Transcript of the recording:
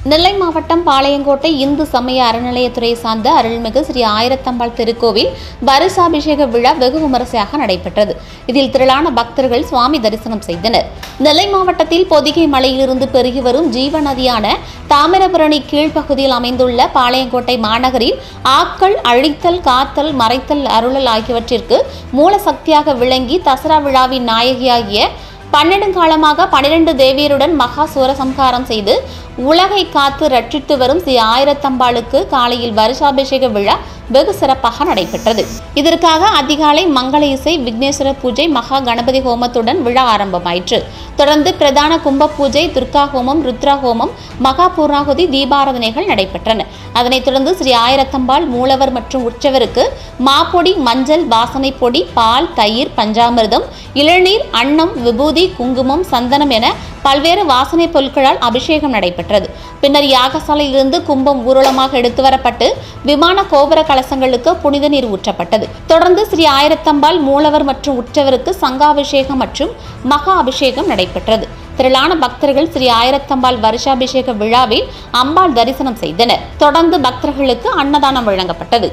நெல்லை மாவட்டம் பாளையங்கோட்டை இந்து சமய அறநிலையத்துறை சார்ந்த அருள்மிகு ஸ்ரீ ஆயிரத்தம்பாள் திருக்கோவில் வருஷாபிஷேக விழா வெகு விமரிசையாக நடைபெற்றது இதில் திரளான பக்தர்கள் சுவாமி தரிசனம் செய்தனர் நெல்லை மாவட்டத்தில் பொதிகை மலையிலிருந்து பெருகி வரும் ஜீவ நதியான தாமிரபரணி கீழ்ப்பகுதியில் அமைந்துள்ள பாளையங்கோட்டை மாநகரில் ஆக்கள் அழித்தல் காத்தல் மறைத்தல் அருளல் ஆகியவற்றிற்கு மூல சக்தியாக விளங்கி தசரா விழாவின் நாயகியாகிய பன்னெடுங்காலமாக பனிரெண்டு தேவியருடன் மகா சூரசம்ஹாரம் செய்து உலகை காத்து ரட்சித்து வரும் ஸ்ரீ ஆயிரத்தம்பாளுக்கு காலையில் வருஷாபிஷேக விழா வெகு சிறப்பாக நடைபெற்றது இதற்காக அதிகாலை மங்கள இசை விக்னேஸ்வர பூஜை மகா கணபதி ஹோமத்துடன் விழா ஆரம்பமாயிற்று தொடர்ந்து பிரதான கும்ப பூஜை துர்கா ஹோமம் ருத்ரா ஹோமம் மகா பூர்ணாகுதி தீபாராதனைகள் நடைபெற்றன அதனைத் தொடர்ந்து ஸ்ரீ ஆயிரத்தம்பாள் மூலவர் மற்றும் உற்சவருக்கு மாப்பொடி மஞ்சள் வாசனை பொடி பால் தயிர் பஞ்சாமிர்தம் இளநீர் அன்னம் விபூதி குங்குமம் சந்தனம் என பல்வேறு வாசனை பொருட்களால் அபிஷேகம் நடைபெற்றது பின்னர் யாகசாலையிலிருந்து கும்பம் ஊர்வலமாக எடுத்து வரப்பட்டு விமான கோபுர கலசங்களுக்கு புனித நீர் ஊற்றப்பட்டது தொடர்ந்து ஸ்ரீ ஆயிரத்தம்பாள் மூலவர் மற்றும் உற்சவருக்கு சங்காபிஷேகம் மற்றும் மகா அபிஷேகம் நடைபெற்றது திரளான பக்தர்கள் ஸ்ரீ ஆயிரத்தம்பாள் வருஷாபிஷேக விழாவில் அம்பாள் தரிசனம் செய்தனர் தொடர்ந்து பக்தர்களுக்கு அன்னதானம் வழங்கப்பட்டது